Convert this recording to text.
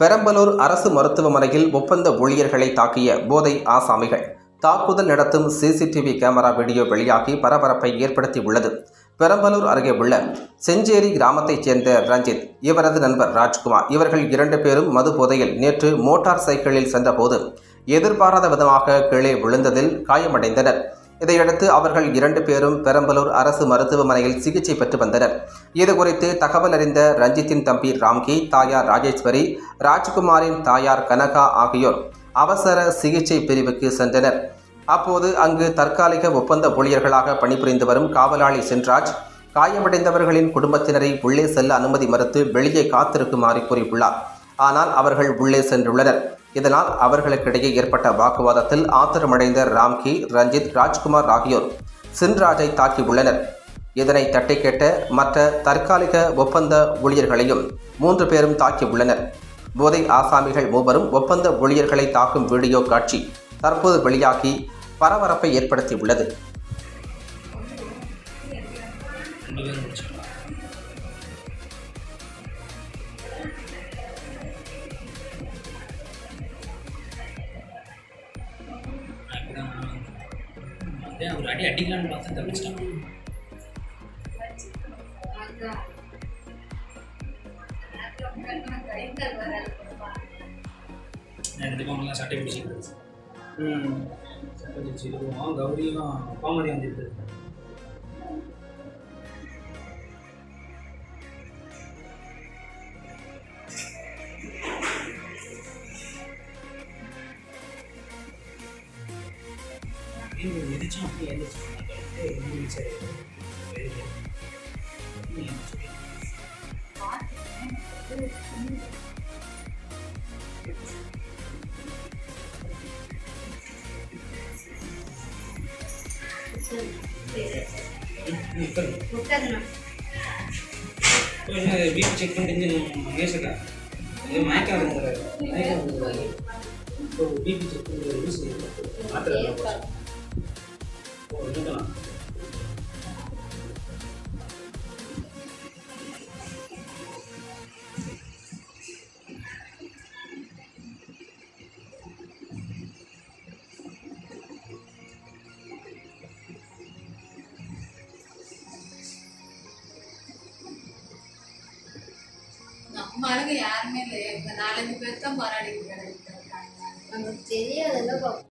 பெரம்பலூர் அரசு மருத்துவமனையில் ஒப்பந்த ஊழியர்களை தாக்கிய போதை ஆசாமிகள் தாக்குதல் நடத்தும் சிசிடிவி கேமரா வீடியோ வெளியாகி பரபரப்பை ஏற்படுத்தி உள்ளது பெரம்பலூர் அருகே உள்ள செஞ்சேரி கிராமத்தைச் சேர்ந்த ரஞ்சித் இவரது நண்பர் ராஜ்குமார் இவர்கள் இரண்டு பேரும் மது போதையில் நேற்று மோட்டார் சைக்கிளில் சென்றபோது எதிர்பாராத விதமாக கீழே விழுந்ததில் காயமடைந்தனர் இதையடுத்து அவர்கள் இரண்டு பேரும் பெரம்பலூர் அரசு மருத்துவமனையில் சிகிச்சை பெற்று வந்தனர் இதுகுறித்து தகவல் அறிந்த ரஞ்சித்தின் தம்பி ராம்கி தாயார் ராஜேஸ்வரி ராஜ்குமாரின் தாயார் கனகா ஆகியோர் அவசர சிகிச்சை பிரிவுக்கு சென்றனர் அப்போது அங்கு தற்காலிக ஒப்பந்த ஊழியர்களாக பணிபுரிந்து வரும் காவலாளி சென்ராஜ் காயமடைந்தவர்களின் குடும்பத்தினரை உள்ளே செல்ல அனுமதி மறுத்து வெளியே காத்திருக்குமாறு கூறியுள்ளார் ஆனால் அவர்கள் உள்ளே சென்றுள்ளனர் இதனால் அவர்களுக்கிடையே ஏற்பட்ட வாக்குவாதத்தில் ஆத்திரமடைந்த ராம்கி ரஞ்சித் ராஜ்குமார் ஆகியோர் சின்ராஜை தாக்கியுள்ளனர் இதனை தட்டி கேட்ட மற்ற தற்காலிக ஒப்பந்த ஊழியர்களையும் மூன்று பேரும் தாக்கியுள்ளனர் போதை ஆசாமிகள் மூவரும் ஒப்பந்த ஊழியர்களை தாக்கும் வீடியோ காட்சி தற்போது வெளியாகி பரபரப்பை ஏற்படுத்தியுள்ளது ரெண்டு பேரும் முடிச்சிடலாம் அப்படிதான் அதே ஒரு அடி அடிக்கலான்னு பார்த்தா தப்பிச்சிட்டான் ரெண்டு பவுன்லாம் சட்டை பிடிச்சிக்கிறது ம் சட்டை பிடிச்சிருக்கோம் கௌரியும் கோமதி வந்துட்டு மிதிச்சும் அப்படியே எழுந்திரிச்சு பிபி செக் பண்ணிட்டு மேசக்கா இது மயக்கம் இருந்துறாரு மயக்கம் இருந்துறாரு இப்போ பிபி செக் பண்ணுறது யூஸ் மாத்திரை ஓ இருக்கலாம் நம்ம ஆளுங்க யாருமே இல்லை இந்த நாலஞ்சு பேர் தான் போராடிட்டு இருக்காங்க நமக்கு தெரியாதுல்ல பாப்பா